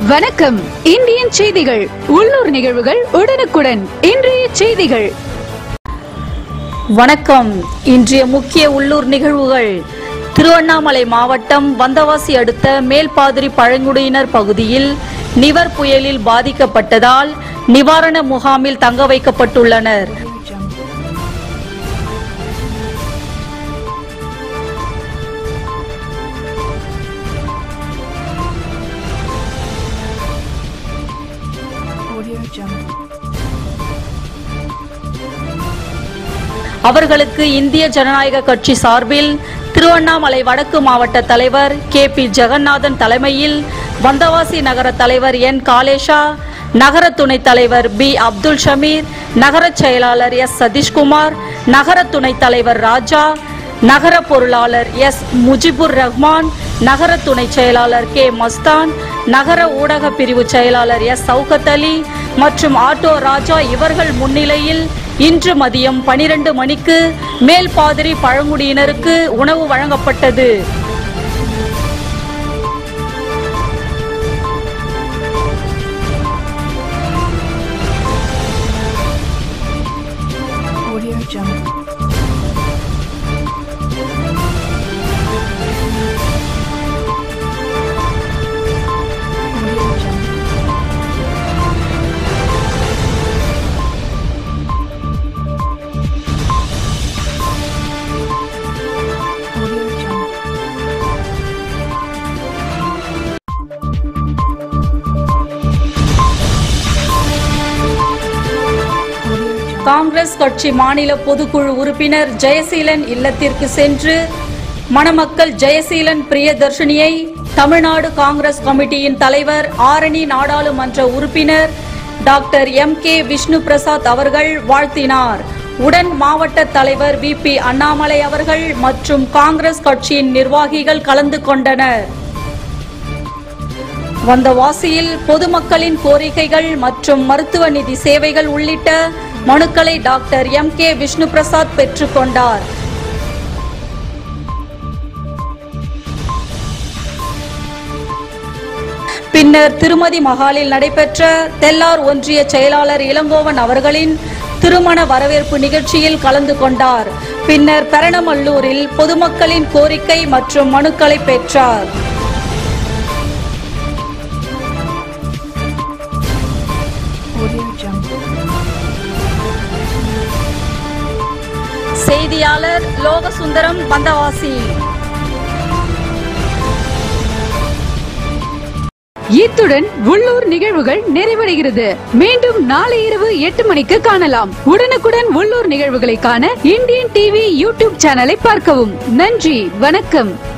வணக்கம் இந்தியன் செய்திகள் உள்ளூர் நிகழ்வுகள் உடனுக்குடன் இன்றைய செய்திகள் வணக்கம் இன்றைய முக்கிய உள்ளூர் நிகழ்வுகள் திருவண்ணாமலை மாவட்டம் வந்தவாசி அடுத்த மேல்பாதிரி பழங்குடியினர் பகுதியில் நிவர் புயலில் பாதிக்கப்பட்டதால் நிவாரண முகாமில் தங்க வைக்கப்பட்டுள்ளனர் Audio Jungle. அவர்களுக்கு இந்திய ஜனநாயக கட்சி சார்பில் திருவண்ணாமலை வடக்கு மாவட்ட தலைவர் கே பி ஜெகநாதன் தலைமையில் வந்தவாசி நகர தலைவர் என் காலேஷா நகர துணைத் தலைவர் பி அப்துல் ஷமீர் நகரச் செயலாளர் எஸ் சதீஷ்குமார் நகர துணைத் தலைவர் ராஜா நகர பொருளாளர் எஸ் முஜிபுர் ரஹ்மான் நகர துணை செயலாளர் கே மஸ்தான் நகர ஊடக பிரிவு செயலாளர் எஸ் சவுகத் அலி மற்றும் ஆட்டோ ராஜா இவர்கள் முன்னிலையில் இன்று மதியம் 12 மணிக்கு மேல் பாதிரி பழங்குடியினருக்கு உணவு வழங்கப்பட்டது Audio Jungle. Audio Jungle. Audio Jungle. Audio Jungle. Congress கட்சி மாநில பொதுக்குழு உறுப்பினர் ஜெயசீலன் இல்லத்திற்கு சென்று மணமக்கள் ஜெயசீலன் பிரியதர்ஷினியை தமிழ்நாடு காங்கிரஸ் கமிட்டியின் தலைவர் ஆரணி நாடாளுமன்ற உறுப்பினர் doctor M K Vishnu Prasad அவர்கள் வாழ்த்தினார் உடன் மாவட்ட தலைவர் வி பி அண்ணாமலை அவர்கள் மற்றும் காங்கிரஸ் கட்சியின் நிர்வாகிகள் கலந்து கொண்டனர் வந்தவாசியில் பொதுமக்களின் கோரிக்கைகள் மற்றும் மருத்துவ நிதி சேவைகள் உள்ளிட்ட மனுக்களை doctor M K Vishnu Prasad பெற்றுக்கொண்டார் பின்னர் திருமதி மகாலில் நடைபெற்ற தெல்லார் ஒன்றிய செயலாளர் இளங்கோவன் அவர்களின் திருமண வரவேற்பு நிகழ்ச்சியில் கலந்து கொண்டார் பின்னர் பெரணமல்லூரில் பொதுமக்களின் கோரிக்கை மற்றும் மனுக்களை பெற்றார் Audio Jungle. செய்தியாளர் லோகசுந்தரம் வந்தவாசி இத்துடன் உள்ளூர் நிகழ்வுகள் நிறைவடைகிறது மீண்டும் நாளை இரவு எட்டு மணிக்கு காணலாம் உடனுக்குடன் உள்ளூர் நிகழ்வுகளை காண இந்தியன் டிவி யூடியூப் சேனலை பார்க்கவும் நன்றி வணக்கம்